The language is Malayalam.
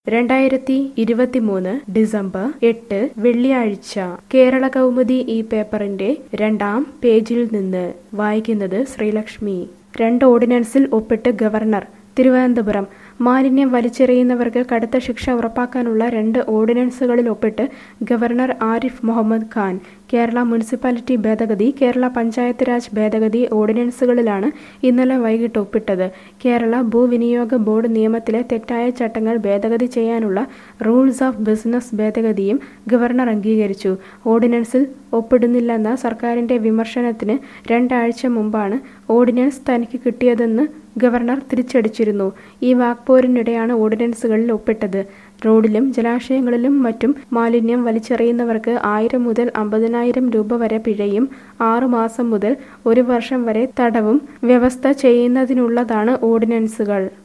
രണ്ടായിരത്തി ഇരുപത്തിമൂന്ന് ഡിസംബർ എട്ട് വെള്ളിയാഴ്ച കേരള കൗമുദി ഈ പേപ്പറിന്റെ രണ്ടാം പേജിൽ നിന്ന് വായിക്കുന്നത് ശ്രീലക്ഷ്മി രണ്ട് ഓർഡിനൻസിൽ ഒപ്പിട്ട് ഗവർണർ തിരുവനന്തപുരം മാലിന്യം വലിച്ചെറിയുന്നവർക്ക് കടുത്ത ശിക്ഷ ഉറപ്പാക്കാനുള്ള രണ്ട് ഓർഡിനൻസുകളിൽ ഒപ്പിട്ട് ഗവർണർ ആരിഫ് മുഹമ്മദ് ഖാൻ കേരള മുനിസിപ്പാലിറ്റി ഭേദഗതി കേരള പഞ്ചായത്ത് രാജ് ഭേദഗതി ഓർഡിനൻസുകളിലാണ് ഇന്നലെ വൈകിട്ട് ഒപ്പിട്ടത് കേരള ഭൂവിനിയോഗ ബോർഡ് നിയമത്തിലെ തെറ്റായ ചട്ടങ്ങൾ ഭേദഗതി ചെയ്യാനുള്ള റൂൾസ് ഓഫ് ബിസിനസ് ഭേദഗതിയും ഗവർണർ അംഗീകരിച്ചു ഓർഡിനൻസിൽ ഒപ്പിടുന്നില്ലെന്ന സർക്കാരിന്റെ വിമർശനത്തിന് രണ്ടാഴ്ച മുമ്പാണ് ഓർഡിനൻസ് തനിക്ക് കിട്ടിയതെന്ന് ഗവർണർ തിരിച്ചടിച്ചിരുന്നു ഈ വാക്പോരിനിടെയാണ് ഓർഡിനൻസുകളിൽ ഒപ്പിട്ടത് റോഡിലും ജലാശയങ്ങളിലും മറ്റും മാലിന്യം വലിച്ചെറിയുന്നവർക്ക് ആയിരം മുതൽ അമ്പതിനായിരം രൂപ വരെ പിഴയും ആറു മാസം മുതൽ ഒരു വർഷം വരെ തടവും വ്യവസ്ഥ ചെയ്യുന്നതിനുള്ളതാണ് ഓർഡിനൻസുകൾ